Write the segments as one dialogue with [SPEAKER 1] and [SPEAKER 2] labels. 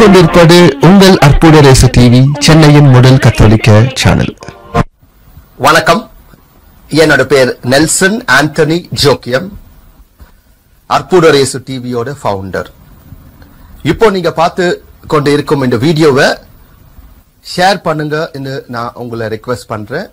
[SPEAKER 1] கொண்டிருப்பது உங்கள் அற்புத ரேசு டிவி சென்னையின் முதல் கத்தோலிக்க சேனல்
[SPEAKER 2] வணக்கம் என்னோட பேர் நெல்சன் ஆண்டனி ஜோக்கியம் அற்புதரேசு டிவியோட ஃபவுண்டர் இப்போ நீங்க பார்த்து கொண்டு இருக்கும் இந்த வீடியோவை ஷேர் பண்ணுங்க நான் உங்களை ரெக்வெஸ்ட் பண்றேன்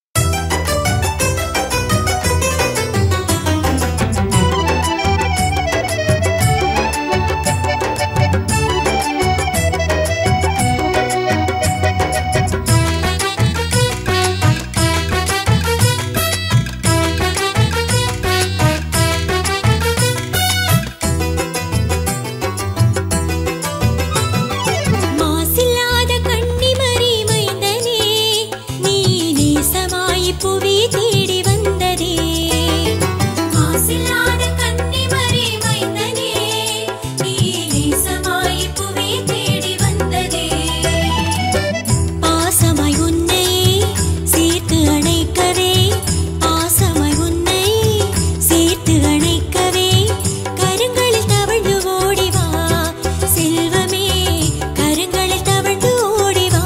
[SPEAKER 3] மாசில்லாத கன்னிமரி மைந்தனே நீ நேசமாய் புவி தேடி வந்ததே மாசில்லாத கன்னிமரி மைந்தனே நீ நேசமாய் புவி தேடி வந்ததே பாசமாய் உன்னை சேர்த்து அணைக்கவே பாசமாய் உன்னை சேர்த்து அணைக்கவே கரங்களில் தவழ்ந்து ஓடி வா செல்வமே கரங்களில் தவழ்ந்து ஓடி வா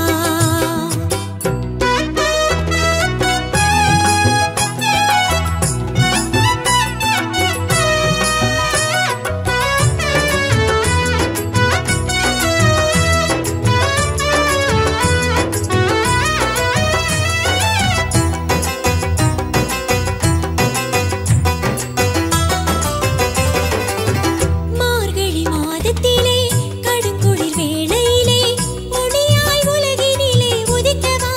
[SPEAKER 3] மார்கழி மாதத்திலே கடுங்குளிர் வேளையிலே ஒளியாய் உலகினிலே உதித்தவா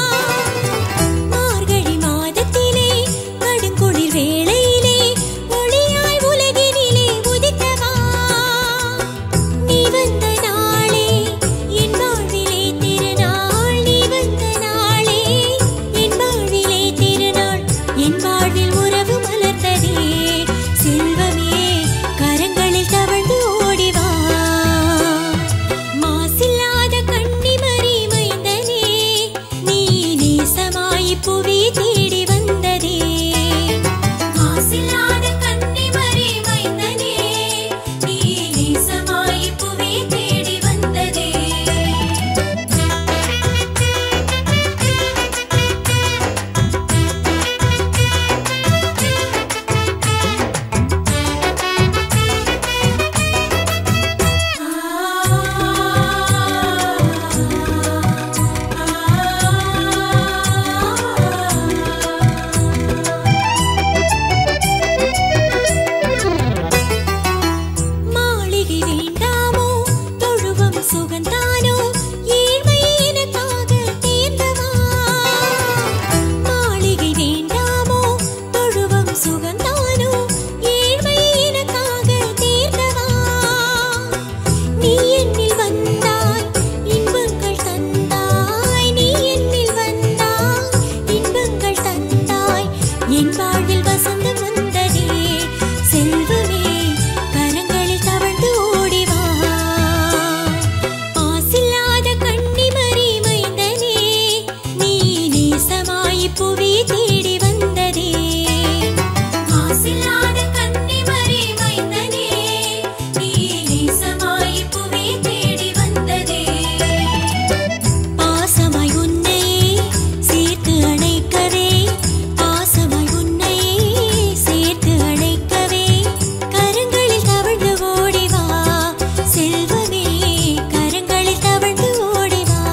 [SPEAKER 3] மார்கழி மாதத்திலே கடுங்குளிர் வேளையிலே ஒளியாய் உலகினிலே உதித்தவா நீ வந்த நாளே என் வாழ்விலே திருநாள் நீ வந்த நாளே என் வாழ்விலே திருநாள் என் வாழ்வில் உறவு மலர்ந்ததே செல்வமே கரங்களில் தவழ்ந்து ஓடி வா மாசில்லாத கன்னிமரி மைந்தனே நீ நேசமாய் புவி தேடி வந்ததே மாசில்லாத கன்னிமரி மைந்தனே நீ நேசமாய் புவி தேடி வந்ததே மாளிகை வேண்டாமோ தொழுவம் சுகந்தானோ ஏழ்மை எனக்காக தேர்ந்தவா மாளிகை வேண்டாமோ தொழுவம் சுகந்தானோ ஏழ்மை எனக்காக தேர்ந்தவா நீ என்னில் வந்தாய் இன்பங்கள் தந்தாய் நீ என்னில் வந்தாய் இன்பங்கள் தந்தாய் என் வாழ்வில் வசந்தம் வந்ததே செல்வமே கரங்களில் தவழ்ந்து ஓடி வா ஆசில்லாத கன்னிமரி மைந்தனே நீ நேசமாய் புவி தேடி வந்ததே ஆசில்லாத கன்னிமரி மைந்தனே நீ நேசமாய் புவி தேடி வந்ததே பாசமாய் உன்னை சேர்த்து அணைக்கவே பாசமாய் உன்னை சேர்த்து அணைக்கவே கரங்களில் தவழ்ந்து ஓடி வா செல்வமே கரங்களில் தவழ்ந்து ஓடி வா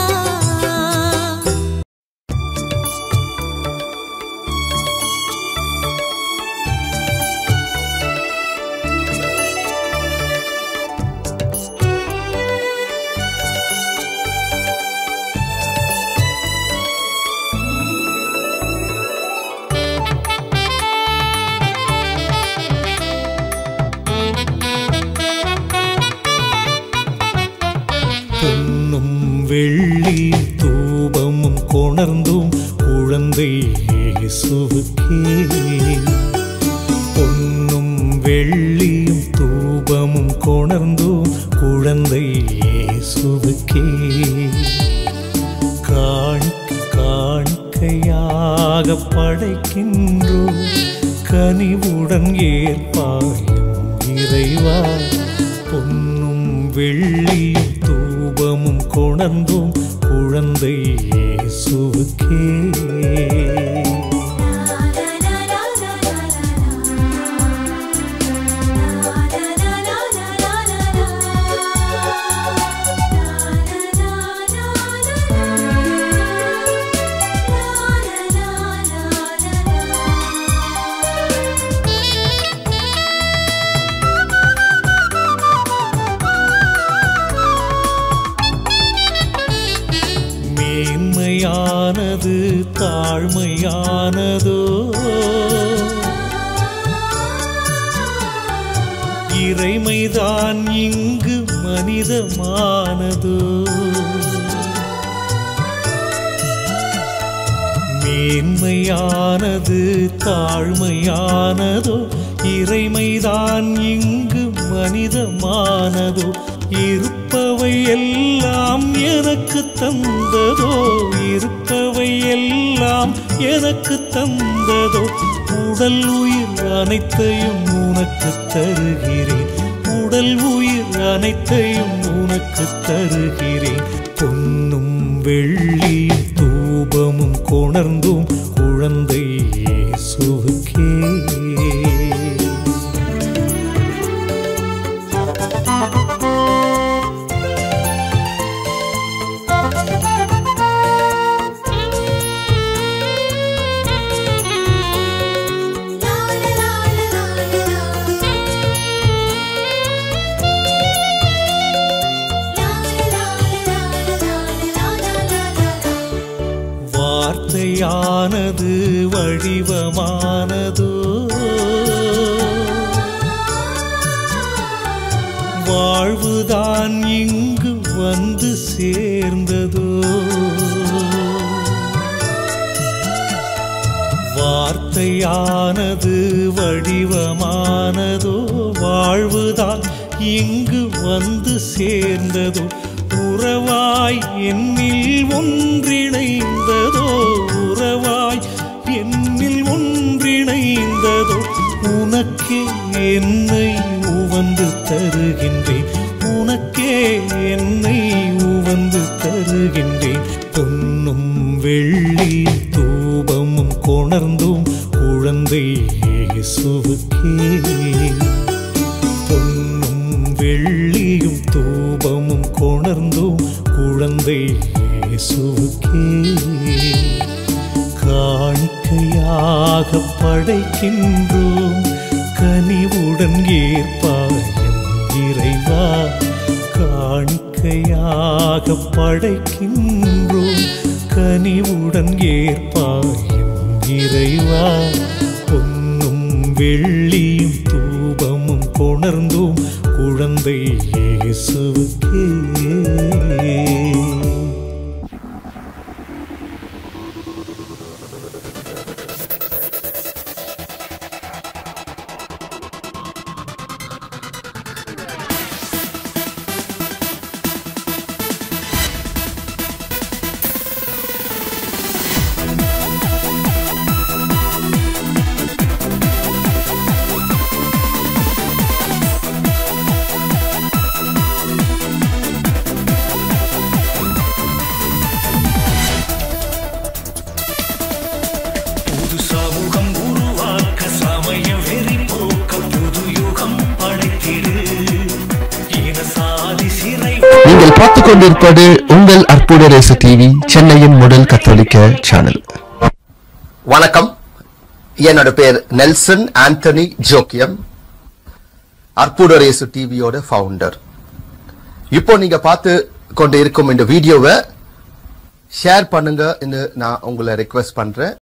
[SPEAKER 4] பொன்னும் வெள்ளியும் தூபமும் கொணர்ந்தும் குழந்தை இயேசுவுக்கே பொன்னும் வெள்ளியும் தூபமும் கொணர்ந்தும் குழந்தை இயேசுவுக்கே காணிக்க காணிக்கையாக படைக்கின்றோம் கனிவுடன் ஏற்பாயும் இறைவா பொன்னும் வெள்ளியும் தூபமும் கொணர்ந்தோம் குழந்தை இயேசுவுக்கே மேன்மையானது தாழ்மையானதோ இறைமைதான் இங்கு மனிதமானதோ மேன்மையானது தாழ்மையானதோ இறைமைதான் இங்கு மனிதமானதோ இருப்பவை எல்லாம் எனக்கு தந்ததோ இருப்பவை எல்லாம் எனக்கு தந்ததோ உடல் உயிர் அனைத்தையும் உனக்கு தருகிறேன் உடல் உயிர் அனைத்தையும் உனக்கு தருகிறேன் பொன்னும் வெள்ளியும் தூபமும் கொணர்ந்தும் குழந்தை இயேசுவுக்கே வார்த்தையானது வடிவமானதோ வாழ்வுதான் இங்கு வந்து சேர்ந்ததோ வார்த்தையானது வடிவமானதோ வாழ்வுதான் இங்கு வந்து சேர்ந்ததோ உறவாய் என்னில் ஒன்றிணைந்ததோ உறவாய் என்னில் ஒன்றிணைந்ததோ உனக்கே என்னை உவந்து தருகின்றேன் உனக்கே என்னை உவந்து தருகின்றேன் பொன்னும் வெள்ளி தூபமும் கொணர்ந்தும் குழந்தை இயேசுவுக்கே பொன்னும் வெள்ளியும் தூபமும் கொணர்ந்தும் குழந்தை இயேசுவுக்கே காணிக்கையாக படைக்கின்றோம் கனிவுடன் ஏற்பாயம் இறைவா காணிக்கையாக படைக்கின்றோம் கனிவுடன் ஏற்பாயும் இறைவா பொன்னும் வெள்ளியும் தூபமும் கொணர்ந்தும் குழந்தை இயேசுவுக்கே
[SPEAKER 5] புது சமூகம் உருவாக்க சமய வெறி போக்க புது யுகம் படைத்திடு இன சாதி சிறை
[SPEAKER 1] நீங்கள் பார்த்துக் கொண்டிருப்பது உங்கள் அற்புத ரேசு டிவி சென்னையின் முதல் கத்தோலிக்க சேனல்
[SPEAKER 2] வணக்கம் என்னோட பேர் நெல்சன் ஆண்டனி ஜோக்கியம் அற்புதரேசு டிவியோட ஃபவுண்டர் இப்போ நீங்க பார்த்து கொண்டு இருக்கும் இந்த வீடியோவை ஷேர் பண்ணுங்க நான் உங்களை ரெக்வெஸ்ட் பண்றேன்